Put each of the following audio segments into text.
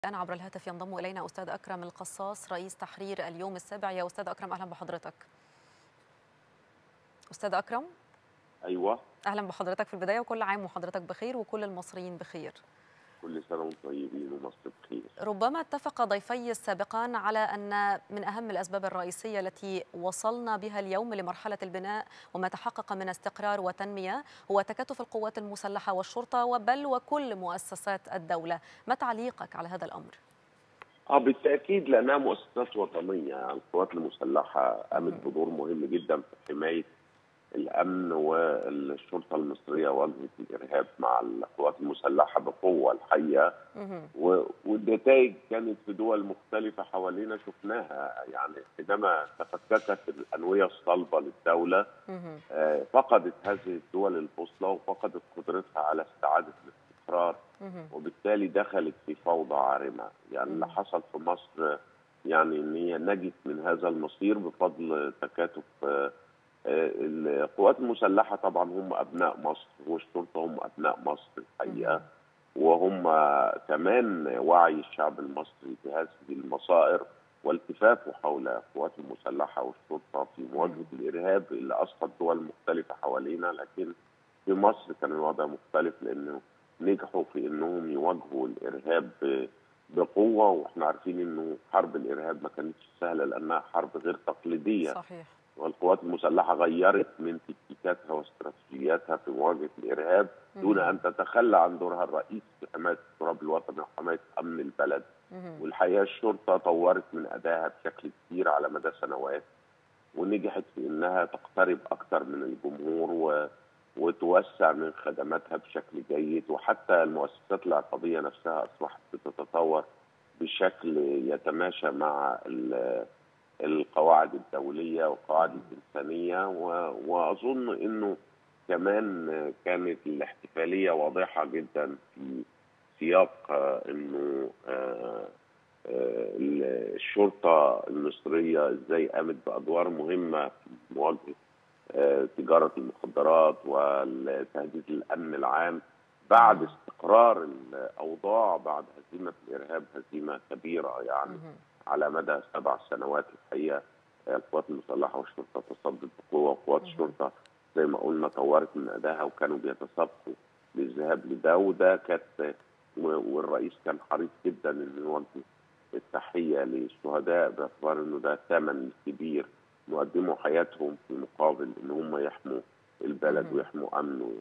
الآن عبر الهاتف ينضم إلينا أستاذ أكرم القصاص رئيس تحرير اليوم السابع يا أستاذ أكرم أهلا بحضرتك أستاذ أكرم ايوه أهلا بحضرتك في البداية وكل عام وحضرتك بخير وكل المصريين بخير كل سنه وانتم طيبين ومصر بخير ربما اتفق ضيفي السابقان على أن من أهم الأسباب الرئيسية التي وصلنا بها اليوم لمرحلة البناء وما تحقق من استقرار وتنمية هو تكاتف القوات المسلحة والشرطة وبل وكل مؤسسات الدولة ما تعليقك على هذا الأمر؟ اه بالتاكيد لانها مؤسسات وطنيه القوات المسلحه قامت بدور مهم جدا في حمايه الامن والشرطه المصريه واجهت الارهاب مع القوات المسلحه بقوه الحقيقه مهم. و- والنتائج كانت في دول مختلفه حوالينا شفناها يعني حينما تفككت الانويه الصلبه للدوله مهم. آه، فقدت هذه الدول البوصله وفقدت قدرتها على استعاده الاستقرار مهم. وبالتالي دخلت في فوضى عارمه يعني اللي مم. حصل في مصر يعني ان هي نجت من هذا المصير بفضل تكاتف آه، آه، القوات المسلحه طبعا هم ابناء مصر والشرطه هم ابناء مصر الحقيقه وهم كمان وعي الشعب المصري بهذه المصائر والتفافه حول القوات المسلحه والشرطه في مواجهه الارهاب اللي اسقط دول مختلفه حوالينا لكن في مصر كان الوضع مختلف لانه نجحوا في انهم يواجهوا الارهاب ب- بقوه واحنا عارفين انه حرب الارهاب ما كانتش سهله لانها حرب غير تقليديه صحيح والقوات المسلحه غيرت من تكتيكاتها واستراتيجياتها في مواجهه الارهاب دون مهم. ان تتخلى عن دورها الرئيسي في حمايه التراب الوطني وحمايه امن البلد مهم. والحقيقه الشرطه طورت من ادائها بشكل كبير على مدى سنوات ونجحت في انها تقترب اكثر من الجمهور و... وتوسع من خدماتها بشكل جيد وحتى المؤسسات العقابيه نفسها اصبحت بتتطور بشكل يتماشى مع ال... القواعد الدوليه والقواعد الانسانيه و... واظن انه كمان كانت الاحتفاليه واضحه جدا في سياق آه، انه آه، آه، الشرطه المصريه ازاي قامت بادوار مهمه في مواجهه آه، تجاره المخدرات وتهديد الامن العام بعد استقرار الاوضاع بعد هزيمه الارهاب هزيمه كبيره يعني مهم. على مدى سبع سنوات الحقيقه آه، القوات المسلحه والشرطه تصدت بقوه وقوات مهم. الشرطه زي ما قلنا طورت من ادائها وكانوا بيتسابقوا للذهاب لده وده كانت و- والرئيس كان حريص جدا انه يوجه التحيه للشهداء باعتبار انه ده ثمن كبير مقدموا حياتهم في مقابل ان هم يحموا البلد مهم. ويحموا امنه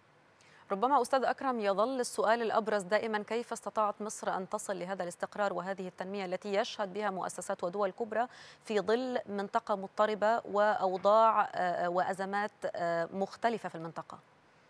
ربما أستاذ أكرم يظل السؤال الأبرز دائما كيف استطاعت مصر أن تصل لهذا الاستقرار وهذه التنمية التي يشهد بها مؤسسات ودول كبرى في ظل منطقة مضطربة وأوضاع آه، وأزمات آه، مختلفة في المنطقة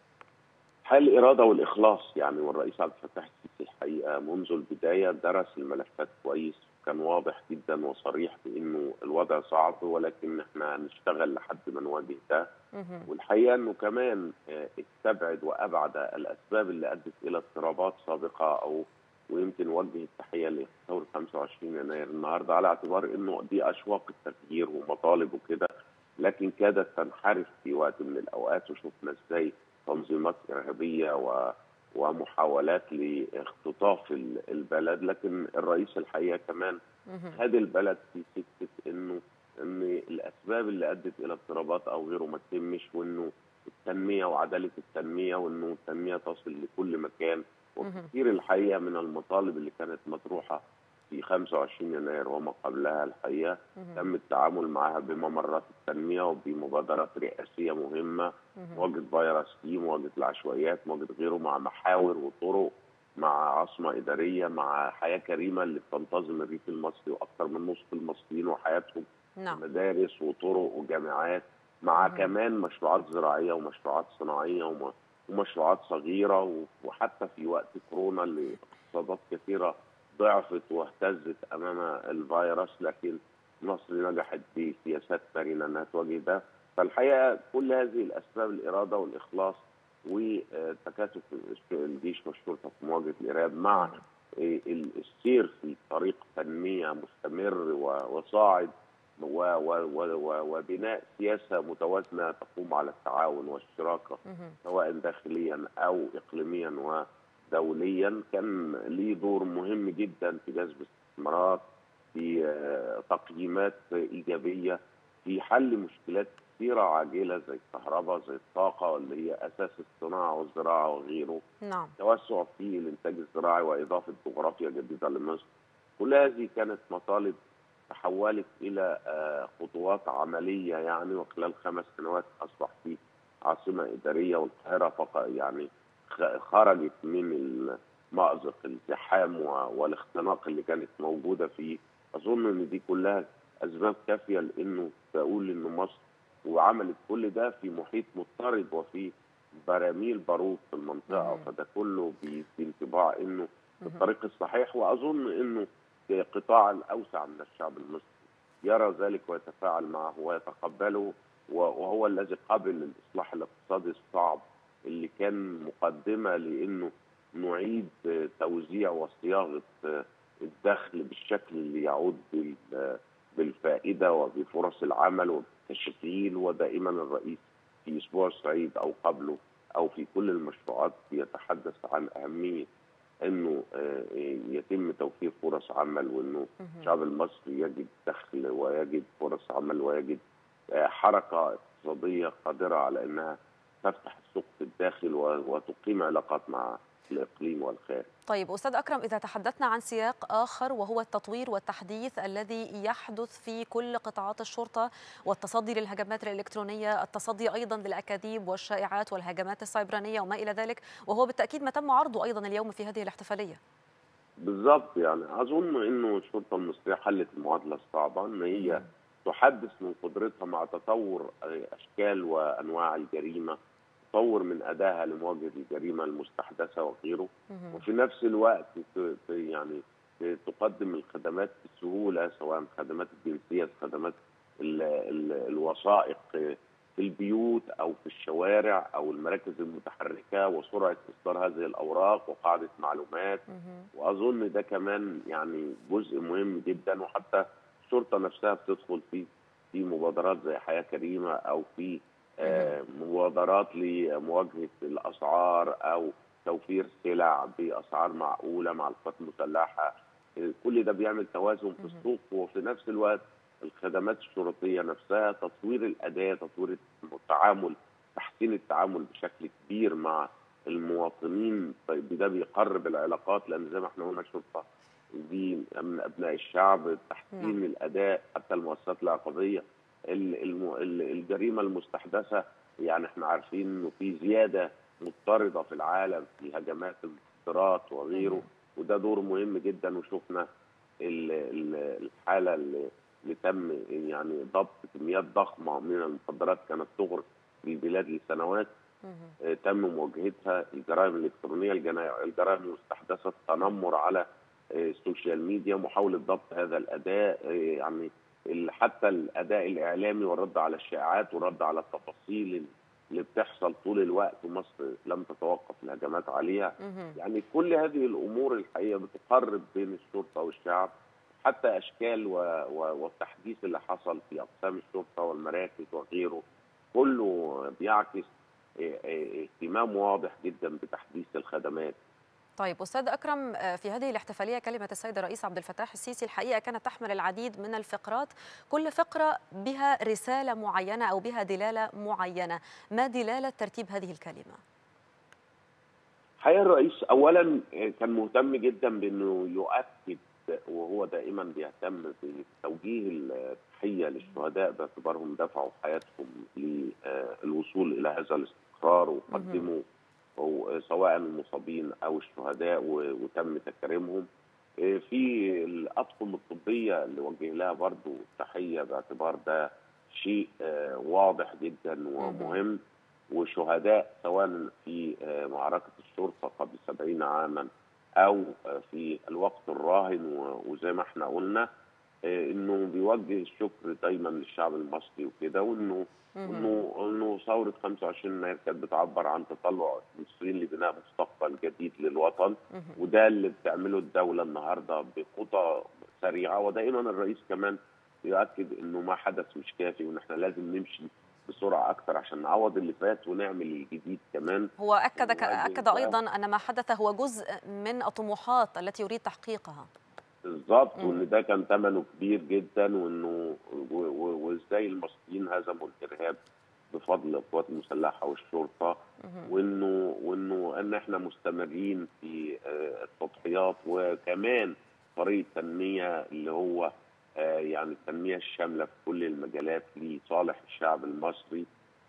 حال الإرادة والإخلاص يعني والرئيس عبد الفتاح السيسي الحقيقة منذ البداية درس الملفات كويس كان واضح جدا وصريح بأنه الوضع صعب ولكن احنا هنشتغل لحد ما نواجه ده مهم. والحقيقة أنه كمان آه، استبعد وأبعد الأسباب اللي أدت إلى اضطرابات سابقة أو ويمكن وجه التحية لثورة 25 يناير النهاردة على اعتبار أنه دي أشواق التغيير ومطالب وكده لكن كادت تنحرف في وقت من الأوقات وشفنا إزاي تنظيمات إرهابية و ومحاولات لاختطاف ال- البلد لكن الرئيس الحقيقة كمان مهم. خد البلد في سكه انه ان الاسباب اللي ادت الى اضطرابات او غيره ما تتمش وانه التنميه وعداله التنميه وانه التنميه تصل لكل مكان مهم. وكثير الحقيقه من المطالب اللي كانت مطروحه في 25 يناير وما قبلها الحقيقه مهم. تم التعامل معها بممرات التنميه وبمبادرات رئاسيه مهمه مهم. مواجهه فيروس سي مواجهه العشوائيات مواجهه غيره مع محاور وطرق مع عاصمه اداريه مع حياه كريمه اللي بتنتظم الريف المصري واكثر من نصف المصريين وحياتهم نعم مدارس وطرق وجامعات مع مهم. كمان مشروعات زراعيه ومشروعات صناعيه وم- ومشروعات صغيره و- وحتى في وقت كورونا اللي اقتصادات كثيره ضعفت واهتزت امام الفيروس لكن مصر نجحت بسياسات مرنه انها تواجه ده فالحقيقه كل هذه الاسباب الاراده والاخلاص وتكاتف الجيش والشرطه في مواجهه الارهاب مع السير في طريق تنميه مستمر و- وصاعد و- و- و- و- وبناء سياسه متوازنه تقوم على التعاون والشراكه مهم. سواء داخليا او اقليميا دوليا كان ليه دور مهم جدا في جذب استثمارات في تقييمات ايجابيه في حل مشكلات كثيره عاجله زي الكهرباء زي الطاقه اللي هي اساس الصناعه والزراعه وغيره نعم توسع في الانتاج الزراعي واضافه جغرافيا جديده لمصر كل هذه كانت مطالب تحولت الى خطوات عمليه يعني وخلال خمس سنوات اصبح في عاصمه اداريه والقاهره فقط يعني خرجت من مأزق الزحام والاختناق اللي كانت موجوده فيه اظن ان دي كلها اسباب كافيه لانه تقول ان مصر وعملت كل ده في محيط مضطرب وفي براميل بارود في المنطقه مم. فده كله بيدي انطباع انه الطريق الصحيح واظن انه قطاع الاوسع من الشعب المصري يرى ذلك ويتفاعل معه ويتقبله وهو الذي قبل الاصلاح الاقتصادي الصعب اللي كان مقدمه لانه نعيد توزيع وصياغه الدخل بالشكل اللي يعود بالفائده وبفرص العمل وبالتشغيل ودائما الرئيس في اسبوع الصعيد او قبله او في كل المشروعات يتحدث عن اهميه انه يتم توفير فرص عمل وانه الشعب المصري يجد دخل ويجد فرص عمل ويجد حركه اقتصاديه قادره على انها تفتح السوق في الداخل وتقيم علاقات مع الاقليم والخارج. طيب استاذ اكرم اذا تحدثنا عن سياق اخر وهو التطوير والتحديث الذي يحدث في كل قطاعات الشرطه والتصدي للهجمات الالكترونيه، التصدي ايضا للاكاذيب والشائعات والهجمات السيبرانيه وما الى ذلك وهو بالتاكيد ما تم عرضه ايضا اليوم في هذه الاحتفاليه. بالضبط يعني اظن انه الشرطه المصريه حلت المعادله الصعبه ان هي تحدث من قدرتها مع تطور اشكال وانواع الجريمه تطور من ادائها لمواجهه الجريمه المستحدثه وغيره وفي نفس الوقت يعني تقدم الخدمات بسهوله سواء خدمات الجنسيه خدمات ال ال الوثائق في البيوت او في الشوارع او المراكز المتحركه وسرعه اصدار هذه الاوراق وقاعده معلومات واظن ده كمان يعني جزء مهم جدا وحتى الشرطه نفسها بتدخل في في مبادرات زي حياه كريمه او في مبادرات لمواجهه الاسعار او توفير سلع باسعار معقوله مع القوات المسلحه كل ده بيعمل توازن في السوق وفي نفس الوقت الخدمات الشرطيه نفسها تطوير الاداه تطوير التعامل تحسين التعامل بشكل كبير مع المواطنين ده بيقرب العلاقات لان زي ما احنا قلنا الشرطه دي من ابناء الشعب تحسين الاداء حتى المؤسسات العقابيه الجريمه المستحدثه يعني احنا عارفين انه في زياده مضطرده في العالم في هجمات المخدرات وغيره وده دور مهم جدا وشفنا الحاله اللي, اللي تم يعني ضبط كميات ضخمه من المخدرات كانت تغرق في البلاد لسنوات تم مواجهتها الجرائم الالكترونيه الجرائم المستحدثه التنمر على السوشيال ميديا محاوله ضبط هذا الاداء يعني حتى الاداء الاعلامي والرد على الشائعات والرد على التفاصيل اللي بتحصل طول الوقت ومصر لم تتوقف الهجمات عليها يعني كل هذه الامور الحقيقه بتقرب بين الشرطه والشعب حتى اشكال و... و... والتحديث اللي حصل في اقسام الشرطه والمراكز وغيره كله بيعكس اهتمام واضح جدا بتحديث الخدمات طيب استاذ اكرم في هذه الاحتفاليه كلمه السيد الرئيس عبد الفتاح السيسي الحقيقه كانت تحمل العديد من الفقرات كل فقره بها رساله معينه او بها دلاله معينه ما دلاله ترتيب هذه الكلمه حقيقه الرئيس اولا كان مهتم جدا بانه يؤكد وهو دائما بيهتم بتوجيه التحيه للشهداء باعتبارهم دفعوا حياتهم للوصول الى هذا الاستقرار وقدموا سواء المصابين او الشهداء وتم تكريمهم في الاطقم الطبيه اللي وجه لها برضو تحيه باعتبار ده شيء واضح جدا ومهم وشهداء سواء في معركه الشرطه قبل سبعين عاما او في الوقت الراهن وزي ما احنا قلنا انه بيوجه الشكر دايما للشعب المصري وكده وانه انه انه ثوره 25 يناير كانت بتعبر عن تطلع المصريين لبناء مستقبل جديد للوطن وده اللي بتعمله الدوله النهارده بخطى سريعه ودائما الرئيس كمان يؤكد انه ما حدث مش كافي وان احنا لازم نمشي بسرعه اكتر عشان نعوض اللي فات ونعمل الجديد كمان هو أكد وعايز أكد يبقى- أيضا أن ما حدث هو جزء من الطموحات التي يريد تحقيقها بالظبط مم. وان ده كان ثمنه كبير جدا وانه و- و- وازاي المصريين هزموا الارهاب بفضل القوات المسلحه والشرطه مهم. وانه وانه ان احنا مستمرين في آه، التضحيات وكمان طريق التنميه اللي هو آه، يعني التنميه الشامله في كل المجالات لصالح الشعب المصري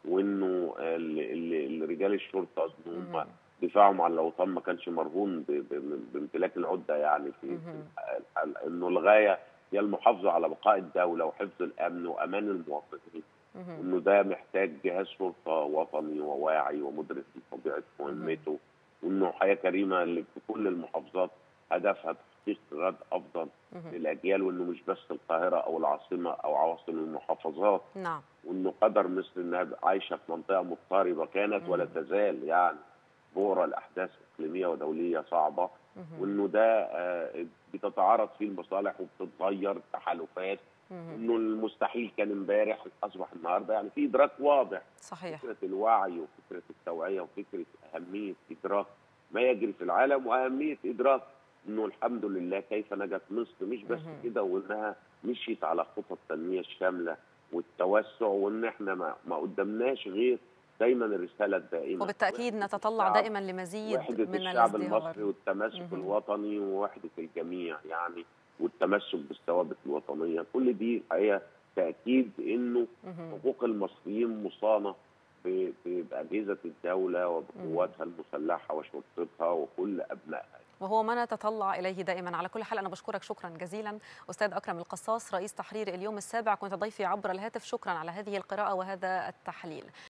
وانه آه، ال- ال- ال- رجال الشرطه ان هم مهم. دفاعهم عن الاوطان ما كانش مرهون ب- ب- بامتلاك العده يعني في مهم. في الح- انه الغايه هي المحافظه على بقاء الدوله وحفظ الامن وامان المواطنين مهم. انه ده محتاج جهاز شرطه وطني وواعي ومدرك لطبيعه مهمته وانه حياه كريمه اللي في كل المحافظات هدفها تحقيق غد افضل مهم. للاجيال وانه مش بس القاهره او العاصمه او عواصم المحافظات نعم وانه قدر مصر انها عايشه في منطقه مضطربه كانت ولا مم. تزال يعني بؤره الاحداث اقليميه ودوليه صعبه مهم. وانه ده آه، بتتعارض فيه المصالح وبتتغير تحالفات مهم. انه المستحيل كان امبارح اصبح النهارده يعني في ادراك واضح صحيح فكره الوعي وفكره التوعيه وفكره اهميه ادراك ما يجري في العالم واهميه ادراك انه الحمد لله كيف نجت مصر مش بس مهم. كده وانها مشيت على خطط التنميه الشامله والتوسع وان احنا ما, ما قدمناش غير دايما الرساله الدائمه وبالتأكيد وحدة نتطلع الشعب دائما لمزيد وحدة من الشعب الازدهار المصري والتماسك مهم. الوطني ووحدة الجميع يعني والتمسك بالثوابت الوطنية كل دي هي تأكيد إنه مهم. حقوق المصريين مصانة ب- ب- بأجهزة الدولة وبقواتها المسلحة وشرطتها وكل أبنائها وهو ما نتطلع إليه دائما على كل حال أنا بشكرك شكرا جزيلا أستاذ أكرم القصاص رئيس تحرير اليوم السابع كنت ضيفي عبر الهاتف شكرا على هذه القراءة وهذا التحليل